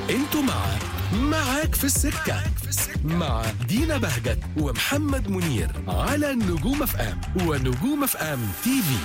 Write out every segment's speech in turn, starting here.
انتوا مع معاك في السكة مع دينا بهجت ومحمد منير على نجوم اف ام ونجوم اف ام تي في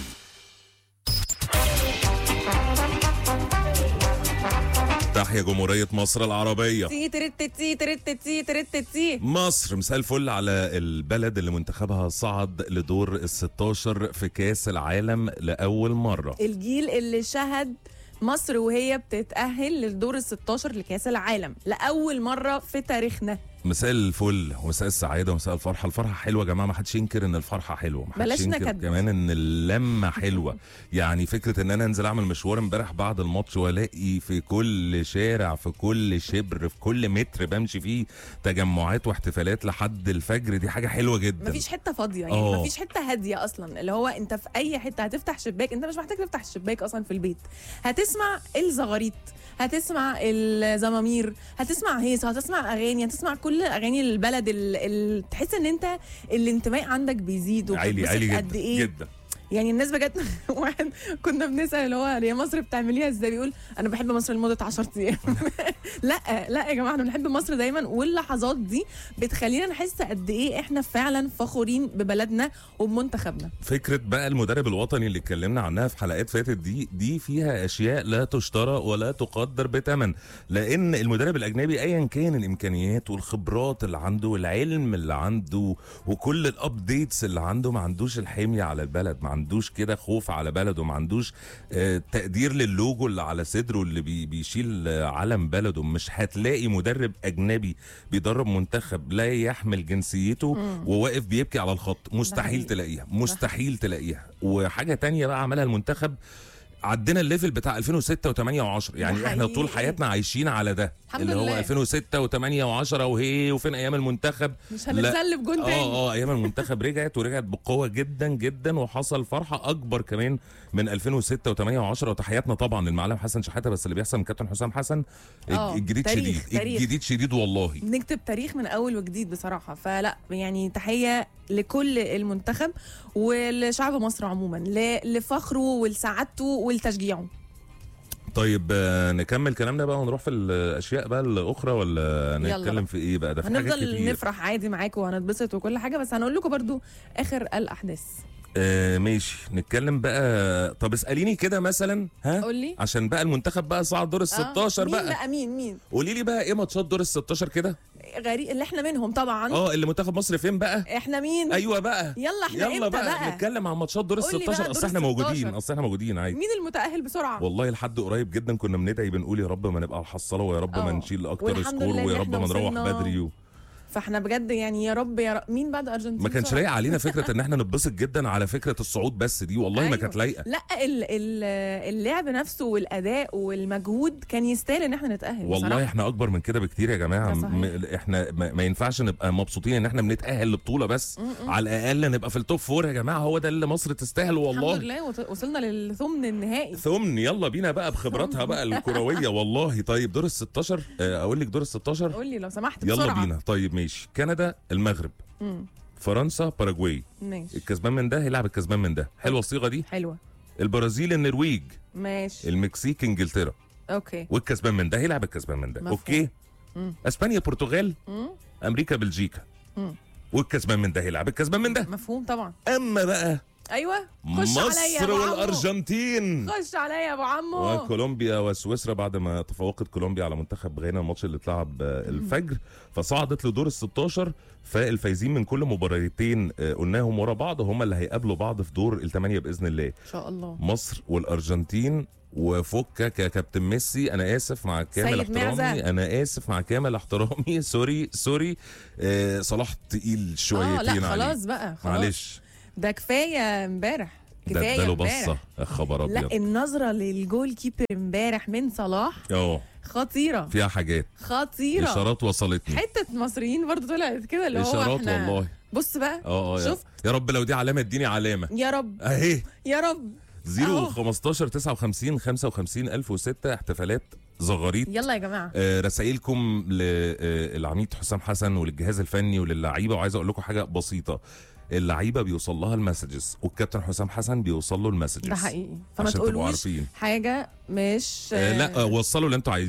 تحيا جمهورية مصر العربية تي ترت تي ترت تي ترت تي مصر مساء الفل على البلد اللي منتخبها صعد لدور ال 16 في كأس العالم لأول مرة الجيل اللي شهد مصر وهي بتتأهل للدور ال 16 لكأس العالم لأول مرة في تاريخنا مساء الفل ومساء السعادة ومساء الفرحة الفرحة حلوة يا جماعة ما حدش ينكر ان الفرحة حلوة ما حدش بلاش ينكر نكد. كمان ان اللمة حلوة يعني فكرة ان انا انزل اعمل مشوار امبارح بعد الماتش والاقي في كل شارع في كل شبر في كل متر بمشي فيه تجمعات واحتفالات لحد الفجر دي حاجة حلوة جدا مفيش حتة فاضية يعني آه. مفيش حتة هادية أصلا اللي هو أنت في أي حتة هتفتح شباك أنت مش محتاج تفتح الشباك أصلا في البيت هتسمع الزغاريت هتسمع الزمامير هتسمع هيصة هتسمع أغاني هتسمع كل أغاني البلد ال... ال... تحس إن أنت الانتماء عندك بيزيد عالي وبتتبسط عالي قد جدا إيه جدا يعني الناس بجد واحد كنا بنسال اللي هو هي مصر بتعمليها ازاي بيقول انا بحب مصر لمده 10 ايام لا لا يا جماعه احنا بنحب مصر دايما واللحظات دي بتخلينا نحس قد ايه احنا فعلا فخورين ببلدنا وبمنتخبنا فكرة بقى المدرب الوطني اللي اتكلمنا عنها في حلقات فاتت دي دي فيها اشياء لا تشترى ولا تقدر بثمن لان المدرب الاجنبي ايا كان الامكانيات والخبرات اللي عنده والعلم اللي عنده وكل الابديتس اللي عنده ما عندوش الحمية على البلد ما عندوش كده خوف على بلده ما عندوش آه، تقدير للوجو اللي على صدره اللي بي بيشيل آه، علم بلده مش هتلاقي مدرب اجنبي بيدرب منتخب لا يحمل جنسيته وواقف بيبكي على الخط مستحيل حقيقي. تلاقيها مستحيل تلاقيها وحاجه تانية بقى عملها المنتخب عدينا الليفل بتاع 2006 و8 و10 يعني احنا طول حقيقي. حياتنا عايشين على ده الحمد اللي هو لله. 2006 و8 و10 وهي وفين ايام المنتخب مش لا. هنتسلب جون تاني اه اه ايام المنتخب رجعت ورجعت بقوه جدا جدا وحصل فرحه اكبر كمان من 2006 و8 و10 وتحياتنا طبعا للمعلم حسن شحاته بس اللي بيحصل من كابتن حسام حسن آه، الجديد تاريخ، شديد تاريخ. الجديد شديد والله بنكتب تاريخ من اول وجديد بصراحه فلا يعني تحيه لكل المنتخب ولشعب مصر عموما ل- لفخره ولسعادته ولتشجيعه طيب آه، نكمل كلامنا بقى ونروح في الاشياء بقى الاخرى ولا يلا نتكلم بقى. في ايه بقى ده في حاجات هنفضل كتير نفرح عادي معاكم وهنتبسط وكل حاجه بس هنقول لكم برضو اخر الاحداث آه ماشي نتكلم بقى طب اساليني كده مثلا ها قول لي عشان بقى المنتخب بقى صعد دور ال 16 آه. مين بقى بقى مين مين قولي لي بقى ايه ماتشات دور ال 16 كده غريب اللي احنا منهم طبعا اه اللي منتخب مصر فين بقى احنا مين ايوه بقى يلا احنا يلا امتى بقى, بقى, نتكلم عن ماتشات دور ال قولي بقى 16 دور اصل احنا ال موجودين 16. اصل احنا موجودين عادي مين المتاهل بسرعه والله لحد قريب جدا كنا بندعي بنقول يا رب ما نبقى الحصاله ويا رب ما اه. نشيل اكتر والحمد سكور لله إن ويا رب احنا ما نروح وصلنا. بدري و... فاحنا بجد يعني يا رب يا رب مين بعد ارجنتين ما كانش بسرعة؟ لايق علينا فكره ان احنا نتبسط جدا على فكره الصعود بس دي والله ما أيوة. كانت لايقه لا ال ال اللعب نفسه والاداء والمجهود كان يستاهل ان احنا نتاهل والله بصراحة. احنا اكبر من كده بكتير يا جماعه ده صحيح. م- احنا ما, ما ينفعش نبقى مبسوطين ان احنا بنتاهل لبطوله بس على الاقل نبقى في التوب فور يا جماعه هو ده اللي مصر تستاهل والله الحمد لله وص- وصلنا للثمن النهائي ثمن يلا بينا بقى بخبراتها بقى الكرويه والله طيب دور ال 16 آه، اقول لك دور ال 16 قول لي لو سمحت يلا بسرعة. بينا طيب ماشي كندا المغرب مم. فرنسا باراجواي ماشي الكسبان من ده هيلعب الكسبان من ده حلوه الصيغه دي حلوه البرازيل النرويج ماشي المكسيك انجلترا اوكي والكسبان من ده هيلعب الكسبان من ده مفهوم. اوكي مم. اسبانيا البرتغال مم. امريكا بلجيكا مم. والكسبان من ده هيلعب الكسبان من ده مفهوم طبعا اما بقى ايوه خش عليا يا مصر أبو عمو. والارجنتين خش عليا يا ابو عمو وكولومبيا وسويسرا بعد ما تفوقت كولومبيا على منتخب غانا الماتش اللي اتلعب آه، الفجر فصعدت لدور ال 16 فالفايزين من كل مباراتين آه، قلناهم ورا بعض هم اللي هيقابلوا بعض في دور الثمانيه باذن الله ان شاء الله مصر والارجنتين وفكك يا كابتن ميسي انا اسف مع كامل سيد احترامي معزة. انا اسف مع كامل احترامي سوري سوري آه صلاح تقيل شويتين اه لا عليه. خلاص بقى خلاص معلش ده كفايه امبارح ده كفايه اداله امبارح. بصه يا خبر لا ابيض النظره للجول كيبر امبارح من صلاح اه خطيره فيها حاجات خطيره اشارات وصلتني حته مصريين برضو طلعت كده اللي هو اشارات احنا والله بص بقى اه اه يا- شفت يا رب لو دي علامه اديني علامه يا رب اهي يا رب 0 أهو. 15 59 55 1006 احتفالات زغاريط يلا يا جماعه آه، رسائلكم للعميد حسام حسن وللجهاز الفني وللعيبه وعايز اقول لكم حاجه بسيطه اللعيبه بيوصل لها المسجز والكابتن حسام حسن بيوصل له المسجز ده حقيقي فما عشان تبقوا تقولوش عارفين حاجه مش آه لا آه، وصلوا اللي انتوا عايزينه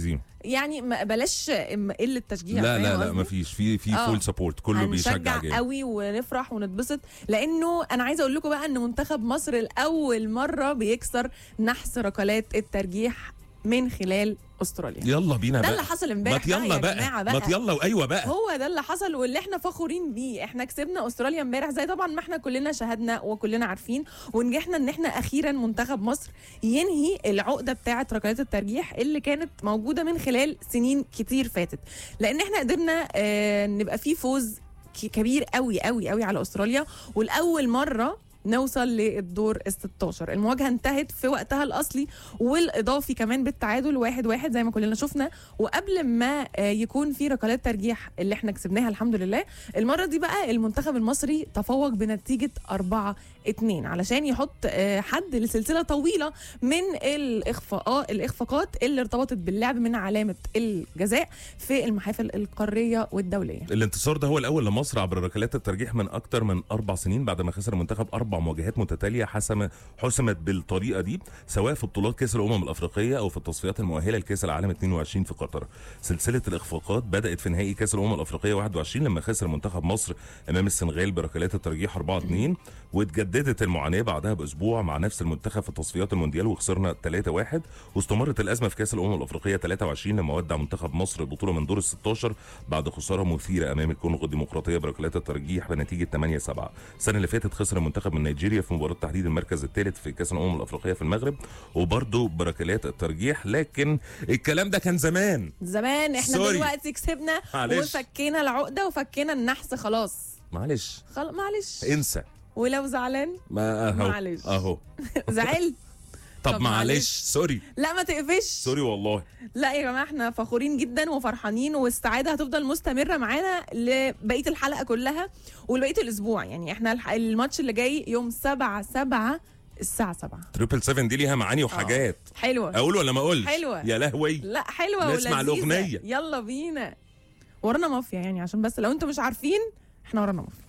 يعني ما بلاش م- قله تشجيع لا فاهم لا لا قصدي؟ مفيش في في آه. فول سبورت كله بيشجع هنشجع جامد قوي ونفرح ونتبسط لانه انا عايزه اقول لكم بقى ان منتخب مصر لاول مره بيكسر نحس ركلات الترجيح من خلال استراليا يلا بينا ده بقى اللي حصل ما امبارح يلا يا بقى جماعه ما بقى يلا وايوه بقى هو ده اللي حصل واللي احنا فخورين بيه احنا كسبنا استراليا امبارح زي طبعا ما احنا كلنا شاهدنا وكلنا عارفين ونجحنا ان احنا اخيرا منتخب مصر ينهي العقده بتاعه ركلات الترجيح اللي كانت موجوده من خلال سنين كتير فاتت لان احنا قدرنا اه نبقى في فوز ك- كبير قوي قوي قوي على استراليا ولاول مره نوصل للدور ال 16 المواجهه انتهت في وقتها الاصلي والاضافي كمان بالتعادل واحد واحد زي ما كلنا شفنا وقبل ما آه، يكون في ركلات ترجيح اللي احنا كسبناها الحمد لله المره دي بقى المنتخب المصري تفوق بنتيجه 4 2 علشان يحط آه، حد لسلسله طويله من الاخفاقات الاخفاقات اللي ارتبطت باللعب من علامه الجزاء في المحافل القاريه والدوليه الانتصار ده هو الاول لمصر عبر ركلات الترجيح من اكتر من اربع سنين بعد ما خسر المنتخب اربع مواجهات متتاليه حسم حسمت بالطريقه دي سواء في بطولات كاس الامم الافريقيه او في التصفيات المؤهله لكاس العالم 22 في قطر سلسله الاخفاقات بدات في نهائي كاس الامم الافريقيه 21 لما خسر منتخب مصر امام السنغال بركلات الترجيح 4 2 واتجددت المعاناه بعدها باسبوع مع نفس المنتخب في تصفيات المونديال وخسرنا 3 1 واستمرت الازمه في كاس الامم الافريقيه 23 لما ودع منتخب مصر البطوله من دور ال 16 بعد خساره مثيره امام الكونغو الديمقراطيه بركلات الترجيح بنتيجه 8 7 السنه اللي فاتت خسر المنتخب من نيجيريا في مباراه تحديد المركز الثالث في كاس الامم الافريقيه في المغرب وبرضه بركلات الترجيح لكن الكلام ده كان زمان زمان احنا سوري. دلوقتي كسبنا معلش. وفكينا العقده وفكينا النحس خلاص معلش خل... معلش انسى ولو زعلان ما اهو معلش. اهو زعلت طب طب معلش معلش. سوري لا ما تقفش سوري والله لا يا جماعه احنا فخورين جدا وفرحانين والسعاده هتفضل مستمره معانا لبقيه الحلقه كلها ولبقيه الاسبوع يعني احنا الح- الماتش اللي جاي يوم 7 7 الساعه 7 تريبل 7 دي ليها معاني وحاجات حلوه اقول ولا ما اقولش حلوة. يا لهوي لا حلوه نسمع ولذيذة. الأغنية. يلا بينا ورانا مافيا يعني عشان بس لو انتم مش عارفين احنا ورانا مافيا